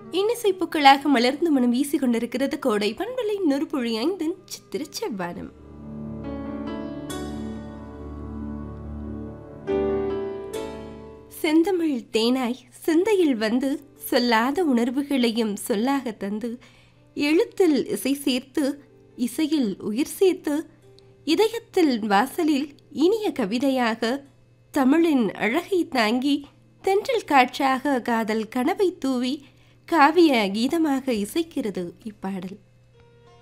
இன்னிசைப்புக்களாக மலர்ந்து மனம் வீசிக் கொண்டிருக்கிறது கோடை பண்பலை நொறுபொழி ஐந்தின் சித்திர செவ்வானம் செந்தமிழ் தேனாய் சிந்தையில் வந்து சொல்லாத உணர்வுகளையும் சொல்லாக தந்து எழுத்தில் இசை சேர்த்து இசையில் உயிர் சேர்த்து இதயத்தில் வாசலில் இனிய கவிதையாக தமிழின் அழகை தாங்கி தென்றல் காற்றாக காதல் கனவை தூவி காவிய கீதமாக இசைக்கிறது இப்பாடல்